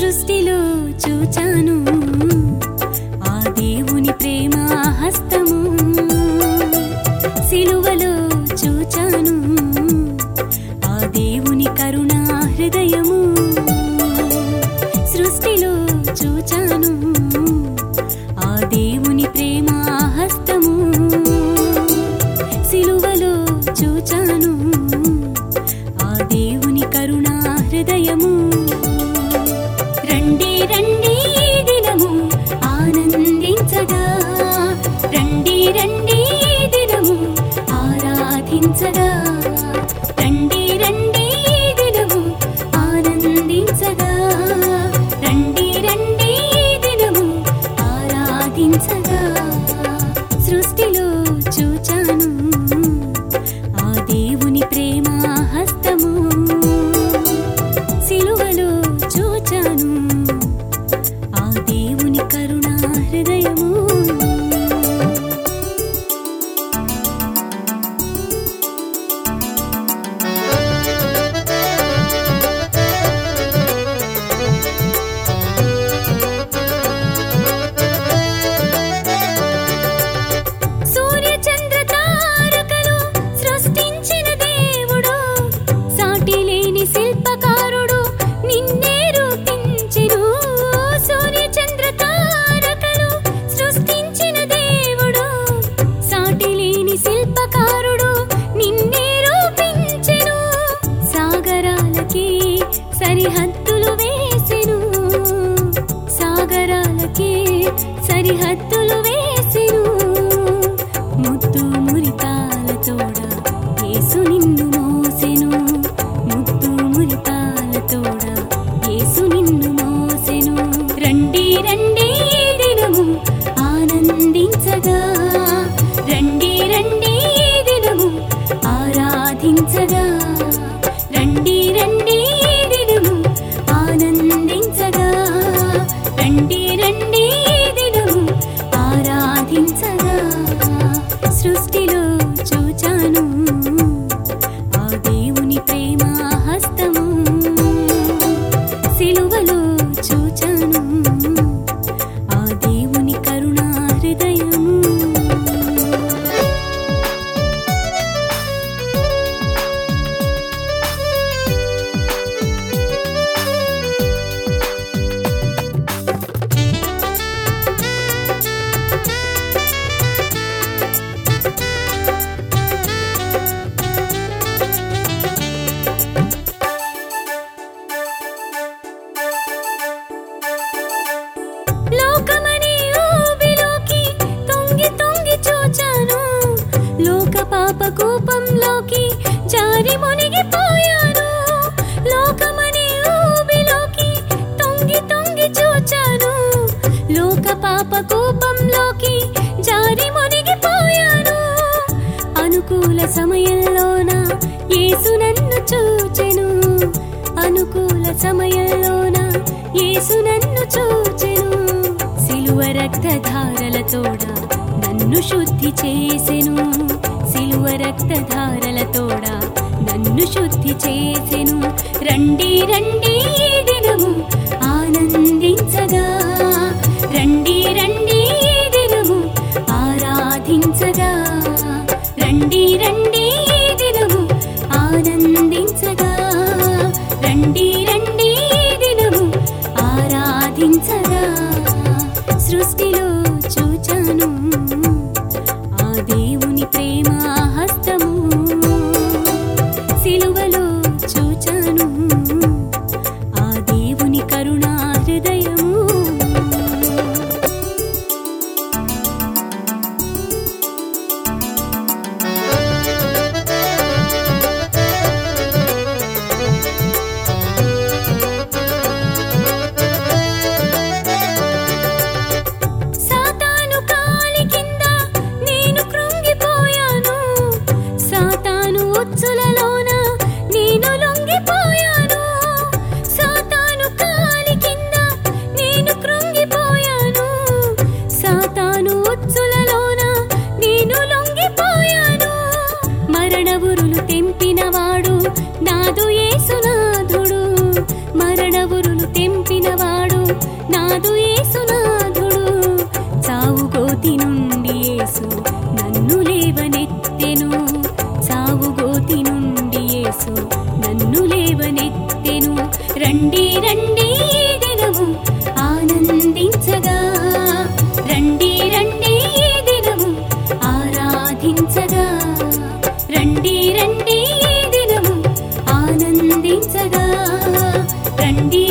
సృష్టిలో చూచాను ఆ దేవుని ప్రేమ హస్తము సిలువలో చూచాను ఆ దేవుని కరుణా హృదయము సృష్టిలో చూచాను ఆ దేవుని ప్రేమ హస్తము సిలువలో చూచాను ఆ దేవుని కరుణా హృదయము రండి రండి ఈ దినము ఆనందించగా రండి రండి ఈ దినము ఆరాధించగా రండి రండి ఈ దినము ఆనందించగా రండి రండి ఈ దినము ఆరాధించగా సృష్టిలో చూచాను ఆ దేవుని ప్రేమ హస్తము సిలువలో చూచాను ఆ దేవుని కరుణా హృదయము సూర్య చంద్ర తారకలు సృష్టించిన దేవుడు సాటి లేని శిల్పకారుడు నిన్నే రూపించెను సూర్య చంద్ర తారకలు సృష్టించిన దేవుడు సాటి లేని శిల్పకారుడు నిన్నే రూపించెను సాగరాలకి సరిహద్దులు వేసెను సాగరాలకి సరిహద్దులు వేసెను ముద్దు మురిపాలతోడ యేసు నిన్ను మోసెను ముద్దు మురిపాలతోడ యేసు నిన్ను మోసెను రండి రండి ఈ దినము ఆనందించగా రండి రండి ఈ దినము ఆరాధించగా రండి రండి ఈ దినము ఆనందించగా రండి రండి ఈ దినము ఆరాధించగా సృష్టిలో చూచాను ఆ దేవుని ప్రేమ హస్తము సిలువలో చూచాను ఆ దేవుని కరుణా హృదయము లోకమనే ఊబిలోకి తొంగి తొంగి చూచాను లోక పాప కూపంలోకి జారి మునిగిపోయాను లోకమనే ఊబిలోకి తొంగి తొంగి చూచాను లోక పాప కూపంలోకి జారి మునిగిపోయాను అనుకూల సమయంలోన యేసు నన్ను చూచెను అనుకూల సమయంలోన యేసు నన్ను చూచెను సిలువ రక్తధారలతోడ నన్ను శుద్ధి చేసెను సిలువ రక్తధారలతోడ నన్ను శుద్ధి చేసెను రండి రండి ఈ దినము ఆనందించగా రండి రండి ఈ దినము ఆరాధించగా రండి రండి ఈ దినము ఆనందించగా రండి రండి ఈ దినము ఆరాధించగా సృష్టిలో చూచాను ఆ దేవుని ప్రేమ హస్తము సిలువలో చూచాను రండి రండి ఈ దినము ఆనందించగా రండి రండి ఈ దినము ఆరాధించగా రండి రండి ఈ దినము ఆనందించగా రండి